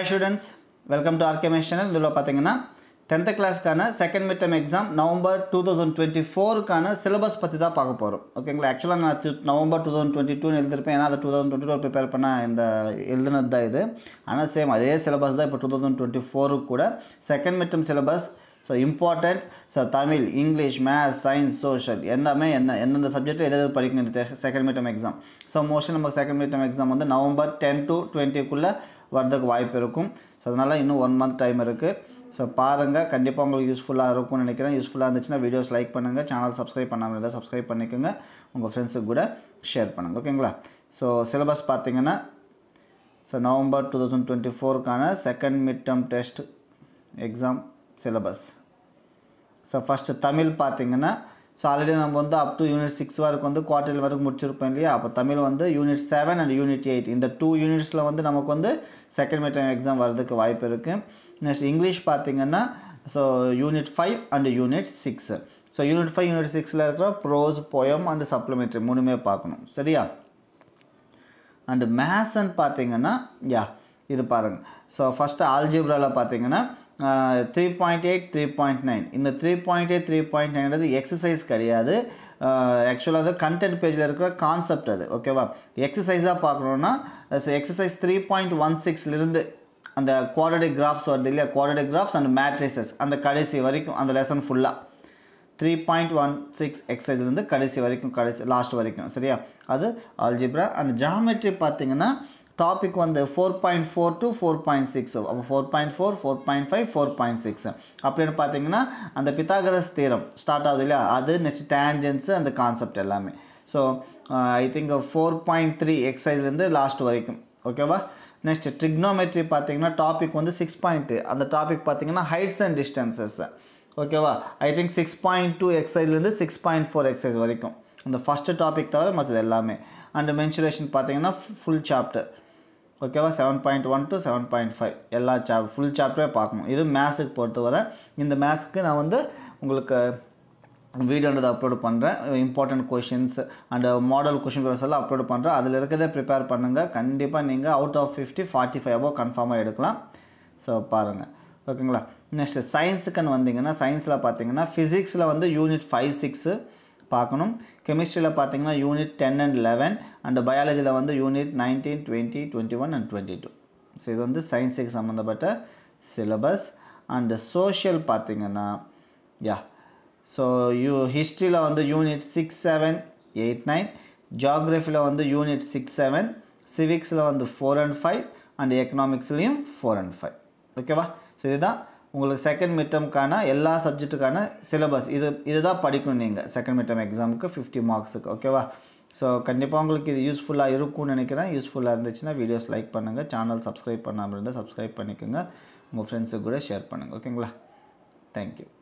hi students welcome to ஆர்கேமேஷ் channel இதில் பார்த்தீங்கன்னா டென்த்து கிளாஸ்க்கான second mid term exam November two thousand twenty ஃபோருக்கான சிலபஸ் பற்றி தான் பார்க்க போகிறோம் ஓகேங்களா ஆக்சுவலாக நான் து- நவம்பர் டூ தௌசண்ட் டுவெண்ட்டி டூன்னு எழுதிருப்பேன் ஏன்னா அதை two thousand twenty two prepare பண்ண இந்த எழுதுனது தான் இது ஆனால் சேம் அதே சிலபஸ் தான் இப்போ டூ தௌசண்ட் டுவெண்ட்டி ஃபோருக்கு கூட second mid term syllabus so important so Tamil English maths science social எல்லாமே என்ன எந்தெந்த சப்ஜெக்ட் எது எது படிக்கணும் இந்த second midterm exam so mostly நம்ம செகண்ட் மிட்டம் எக்ஸாம் வந்து நவம்பர் டென் டு டுவெண்ட்டிக்குள்ளே வரதுக்கு வாய்ப்பு இருக்கும் ஸோ அதனால் இன்னும் ஒன் மந்த் டைம் இருக்குது ஸோ பாருங்கள் கண்டிப்பாக உங்களுக்கு யூஸ்ஃபுல்லாக இருக்கும்னு நினைக்கிறேன் யூஸ்ஃபுல்லாக இருந்துச்சுன்னா வீடியோஸ் லைக் பண்ணுங்கள் சேனல் சப்ஸ்கிரைப் பண்ணாமல் இருந்தால் சப்ஸ்கிரைப் பண்ணிக்கோங்க உங்கள் ஃப்ரெண்ட்ஸுக்கு கூட ஷேர் பண்ணுங்கள் ஓகேங்களா ஸோ சிலபஸ் பார்த்தீங்கன்னா so November two thousand twenty ஃபோருக்கான second mid term test exam syllabus so first Tamil பார்த்தீங்கன்னா ஸோ ஆல்ரெடி நம்ம வந்து அப் டு யூனிட் சிக்ஸ் வரைக்கும் வந்து குவார்டர் வரைக்கும் முடிச்சிருப்போம் இல்லையா அப்போ தமிழ் வந்து unit seven and unit eight இந்த டூ யூனிட்ஸில் வந்து நமக்கு வந்து செகண்ட் மிட் எக்ஸாம் வர்றதுக்கு வாய்ப்பு இருக்குது நெக்ஸ்ட் இங்கிலீஷ் பார்த்தீங்கன்னா so unit five and unit six so unit five unit சிக்ஸில் இருக்கிற ப்ரோஸ் போயம் அண்ட் சப்ளிமெண்ட்ரி மூணுமே பார்க்கணும் சரியா அண்டு மேத்ஸ்ன்னு பார்த்தீங்கன்னா யா இது பாருங்கள் ஸோ ஃபஸ்ட்டு ஆல்ஜிப்ராவில் பார்த்தீங்கன்னா three point eight three point nine இந்த three point eight three point நைன்றது எக்ஸசைஸ் கிடையாது ஆக்சுவலாக அது கண்டென்ட் பேஜில் இருக்கிற கான்செப்ட் அது ஓகேவா எக்ஸசைஸாக பார்க்கணுன்னா எக்ஸசைஸ் த்ரீ பாயிண்ட் ஒன் சிக்ஸ்லேருந்து அந்த குவாடிக் கிராஃப்ஸ் வருது இல்லையா குவாடிக் கிராஃப்ஸ் அண்ட் மேட்ரிசஸ் அந்த கடைசி வரைக்கும் அந்த லெசன் ஃபுல்லாக த்ரீ பாயிண்ட் ஒன் சிக்ஸ் எக்ஸைஸ்லேருந்து கடைசி வரைக்கும் கடைசி லாஸ்ட் வரைக்கும் சரியா அது ஆல்ஜிப்ரா அண்ட் ஜாமெட்ரி பார்த்தீங்கன்னா டாபிக் வந்து four point four to four point six அப்போ four point four four point five four point six அப்படின்னு பார்த்தீங்கன்னா அந்த பித்தாகரஸ் தீரம் ஸ்டார்ட் ஆகுது இல்லையா அது நெக்ஸ்ட் டேஞ்சன்ஸு அந்த கான்செப்ட் எல்லாமே so I think four point three எக்ஸைஸ்லேருந்து லாஸ்ட் வரைக்கும் ஓகேவா நெக்ஸ்ட் ட்ரிக்னோமெட்ரி பார்த்தீங்கன்னா டாபிக் வந்து சிக்ஸ் பாயிண்ட் அந்த டாபிக் பார்த்தீங்கன்னா ஹைட்ஸ் அண்ட் டிஸ்டன்சஸ் ஓகேவா I think six point two எக்ஸைஸ்லேருந்து சிக்ஸ் பாயிண்ட் ஃபோர் எக்ஸைஸ் வரைக்கும் இந்த ஃபஸ்ட்டு டாபிக் தவிர மற்றது எல்லாமே அண்ட் மென்சுரேஷன் பார்த்தீங்கன்னா ஃபுல் சாப்டர் ஓகேவா seven point one to seven point five எல்லா சாப் ஃபுல் சாப்டரே பார்க்கணும் இது மேத்ஸுக்கு பொறுத்தவரை இந்த மேத்ஸ்க்கு நான் வந்து உங்களுக்கு வீடியோன்றது அப்லோட் பண்ணுறேன் important questions and model question papers எல்லாம் அப்லோட் பண்ணுறேன் அதில் இருக்கிறதே ப்ரிப்பேர் பண்ணுங்கள் கண்டிப்பாக நீங்கள் அவுட் ஆஃப் ஃபிஃப்டி ஃபார்ட்டி ஃபைவோ கன்ஃபார்மாக எடுக்கலாம் ஸோ பாருங்கள் ஓகேங்களா நெக்ஸ்ட் சயின்ஸுக்குன்னு வந்தீங்கன்னா சயின்ஸில் பார்த்தீங்கன்னா ஃபிசிக்ஸில் வந்து யூனிட் ஃபைவ் சிக்ஸு பார்க்கணும் கெமிஸ்ட்ரியில் பார்த்தீங்கன்னா unit ten and eleven and பயாலஜியில் வந்து unit nineteen twenty twenty one and twenty two so இது வந்து சயின்ஸுக்கு சம்மந்தப்பட்ட சிலபஸ் அண்டு சோஷியல் பார்த்தீங்கன்னா யா ஸோ யூ ஹிஸ்ட்ரியில் வந்து unit six seven eight nine ஜாகிரஃபியில் வந்து யூனிட் சிக்ஸ் செவன் சிவிக்ஸில் வந்து ஃபோர் அண்ட் ஃபைவ் அண்ட் எக்கனாமிக்ஸ்லேயும் ஃபோர் அண்ட் ஃபைவ் ஓகேவா ஸோ இதுதான் உங்களுக்கு செகண்ட் மிட்டம்க்கான எல்லா சப்ஜெக்ட்டுக்கான சிலபஸ் இது இதுதான் படிக்கணும் நீங்கள் செகண்ட் மிட்டம் எக்ஸாமுக்கு ஃபிஃப்டி மார்க்ஸுக்கு ஓகேவா ஸோ கண்டிப்பாக உங்களுக்கு இது யூஸ்ஃபுல்லாக இருக்கும்னு நினைக்கிறேன் யூஸ்ஃபுல்லாக இருந்துச்சுன்னா வீடியோஸ் லைக் பண்ணுங்கள் சேனல் சப்ஸ்கிரைப் பண்ணாமல் இருந்தால் சப்ஸ்கிரைப் பண்ணிக்கோங்க உங்கள் ஃப்ரெண்ட்ஸுக்கு கூட ஷேர் பண்ணுங்கள் ஓகேங்களா தேங்க்யூ